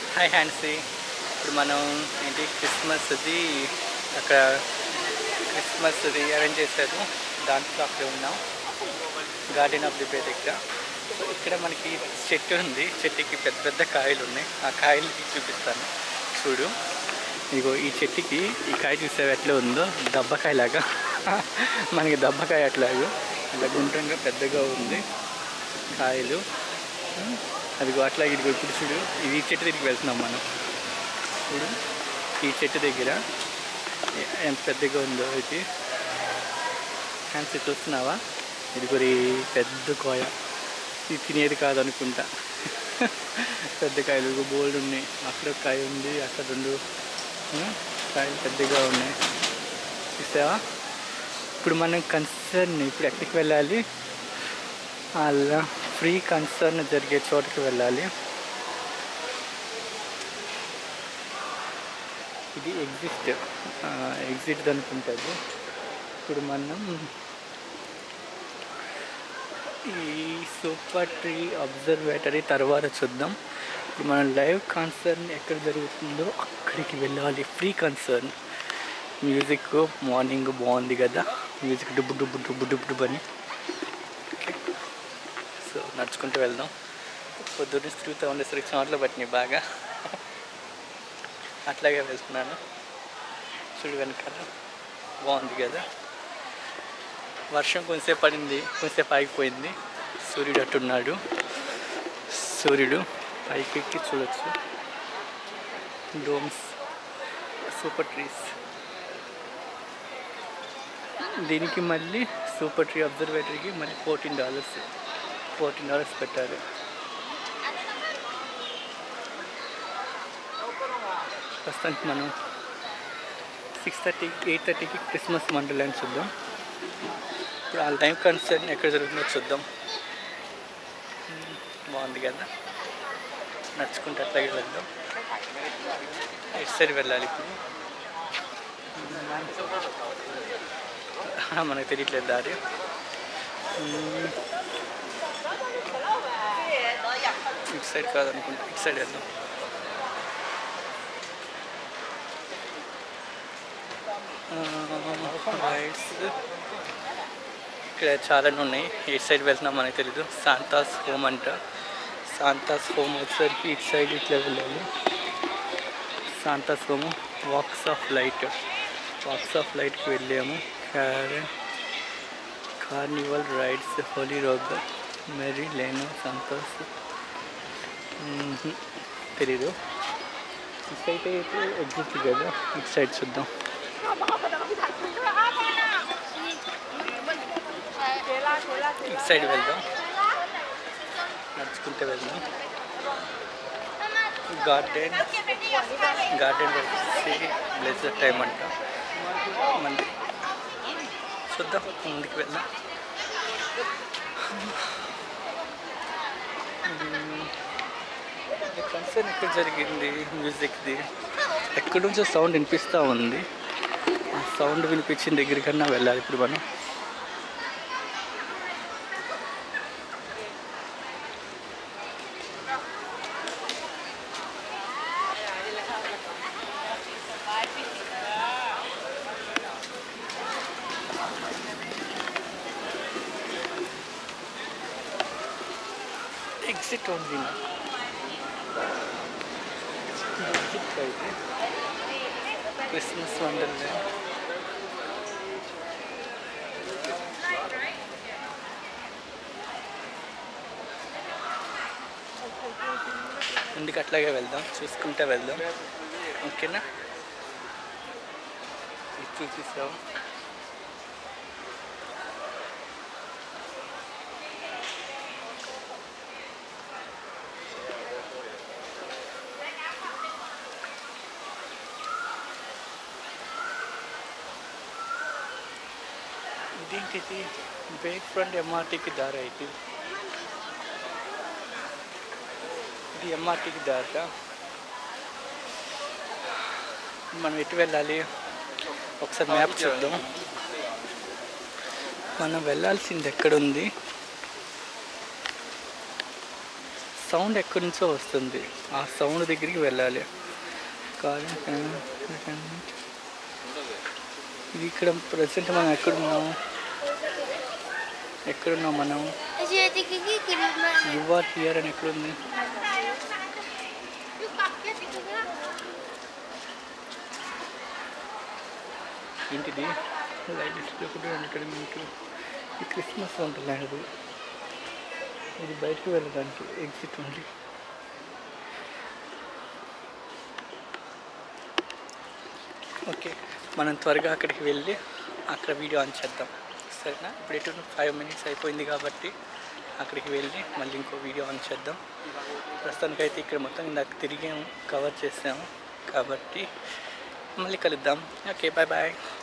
Hi హ్యాన్సీ ఇప్పుడు మనం ఏంటి క్రిస్మస్ది అక్కడ క్రిస్మస్ది అరేంజ్ చేశారు దాంట్లో అక్కడ ఉన్నాం గార్డెన్ ఆఫ్ ది బే దగ్గర సో ఇక్కడ మనకి చెట్టు ఉంది చెట్టుకి పెద్ద పెద్ద కాయలు ఉన్నాయి ఆ కాయలు తీసి చూపిస్తాను చూడు ఇగో ఈ చెట్టుకి ఈ కాయ చూసావు ఎట్లా ఉందో దబ్బకాయలాగా మనకి దబ్బకాయ అట్లాగో ఇలా గుండ్రంగా పెద్దగా ఉంది కాయలు ఉమ్, అదిగో అట్లా ఇదిగో ఇప్పుడు చూడు ఇది ఈ చెట్టు దగ్గరికి వెళ్తున్నాం మనం చూడు ఈ చెట్టు దగ్గర ఎ- ఎంత పెద్దగా ఉందో ఇది హ్యాండ్స్ చూస్తున్నావా ఇదిగో ఈ పెద్ద కోయ ఇది తినేది కాదనుకుంటా పెద్ద కాయలు ఇదిగో బోల్డ్ ఉన్నాయి అక్కడ ఒక కాయ ఉంది అక్కడ రెండు ఉమ్, కాయలు పెద్దగా ఉన్నాయి చూసావా ఇప్పుడు మనం కన్సర్న్ ఇప్పుడు ఎక్కడికి వెళ్ళాలి అలా ఫ్రీ కన్సర్న్ జరిగే చోటుకి వెళ్ళాలి ఇది ఎగ్జిస్ట్ ఎగ్జిట్ అనుకుంటుంది ఇప్పుడు మనం ఈ సూపర్ ట్రీ అబ్జర్వేటరీ తర్వాత చూద్దాం ఇప్పుడు మనం లైవ్ కన్సర్న్ ఎక్కడ జరుగుతుందో అక్కడికి వెళ్ళాలి ఫ్రీ కన్సర్న్ మ్యూజిక్ మార్నింగ్ బాగుంది కదా మ్యూజిక్ డుబ్బు డుబ్బు డుబ్బు డుబ్బు డుబ్బు అని ఓకే సో నడుచుకుంటూ వెళ్దాం పొద్దున్న తిరుగుతూ ఉండేసరికి చోట్ల పట్టినాయి బాగా అట్లాగే వెళ్తున్నాను చూడు వెనకాల బాగుంది కదా వర్షం కొంచెంసేపు పడింది కొంచెంసేపు ఆగిపోయింది సూర్యుడు అట్టున్నాడు సూర్యుడు పైకి ఎక్కి చూడొచ్చు డోమ్స్ సూపర్ ట్రీస్ దీనికి మళ్ళీ సూపర్ ట్రీ అబ్జర్వేటరీకి మళ్ళీ ఫోర్టీన్ డాలర్స్ ఫోర్టీన్ డాలర్స్ పెట్టారు ప్రస్తుతానికి మనం సిక్స్ థర్టీ ఎయిట్ థర్టీకి క్రిస్మస్ వండర్లాండ్ చూద్దాం ఇప్పుడు ఆ టైం కన్సర్న్ ఎక్కడ జరుగుతుందో చూద్దాం మ్మ్, బాగుంది కదా నడుచుకుంటే అట్లాగే వెళ్దాం ఎటు సైడ్ వెళ్ళాలి ఇప్పుడు ఆ, మనకు తెలియట్లేదు దారి మ్మ్. ఇటు సైడ్ కాదనుకుంటా ఇటు సైడ్ వెళ్దాం రైడ్స్ ఇక్కడ చాలా ఉన్నాయి ఏ సైడ్ వెళ్తున్నాం మనకి తెలీదు శాంతాస్ హోమ్ అంట శాంతాస్ హోమ్ వచ్చేసరికి ఇటు సైడ్ ఇట్లా వెళ్ళాలి Santa's home walks of light walks of లైట్కి వెళ్ళాము క్యారెన్ కార్నివల్ రైడ్స్ హోలీ రోగ్ మెరీ లేను సంతోష్ మ్మ్హ్. తెలీదు ఇటు సైడ్ అయితే ఎగ్జిట్ కదా ఇటు సైడ్ చూద్దాం ఇటు సైడ్ వెళ్దాం నడుచుకుంటే వెళ్దాం గార్డెన్ గార్డెన్ వచ్చి బ్లెజర్ టైం అంట మంది చూద్దాం ముందుకు వెళ్దాం కన్సర్న్ ఎక్కడ జరిగింది మ్యూజిక్ది ఎక్కడి నుంచో సౌండ్ వినిపిస్తూ ఉంది ఆ సౌండ్ వినిపించిన దగ్గరికన్నా వెళ్ళాలి ఇప్పుడు మనం ఎగ్జిట్ ఉంది ఎగ్జిట్ అయితే క్రిస్మస్ వండర్లాండ్ ముందుకు అట్లాగే వెళ్దాం చూసుకుంటే వెళ్దాం ఓకేనా ఇది చూసేసావు ఇదేంటిది బేక్ ఫ్రంట్ ఎంఆర్టీకి దారి అయితే ఇది ఎంఆర్టీకి దాట మనం ఎటు వెళ్ళాలి ఒకసారి మ్యాప్ చూద్దాం మనం వెళ్ళాల్సింది ఎక్కడుంది సౌండ్ ఎక్కడి నుంచో వస్తుంది ఆ సౌండ్ దగ్గరికి వెళ్ళాలి కాదు ఇది ఇక్కడ ప్రజెంట్ మనం ఎక్కడున్నాం ఎక్కడున్నాం మనం చేతికి కింద యు ఆర్ హియర్ అని ఎక్కడుంది ఏంటిది లైట్ డిస్ప్లే కూడా ఇక్కడ మీకు ఈ క్రిస్మస్ వండర్ల్యాండ్ ఇది ఇది బయటకు వెళ్ళడానికి ఎగ్జిట్ ఉంది ఓకే మనం త్వరగా అక్కడికి వెళ్ళి అక్కడ వీడియో ఆన్ చేద్దాం సరేనా ఇప్పుడు ఎటు ఫైవ్ మినిట్స్ అయిపోయింది కాబట్టి అక్కడికి వెళ్ళి మళ్ళీ ఇంకో వీడియో ఆన్ చేద్దాం ప్రస్తుతానికైతే ఇక్కడ మొత్తం ఇందాక తిరిగాము కవర్ చేసాము కాబట్టి మళ్ళీ కలుద్దాం ఓకే బాయ్ బాయ్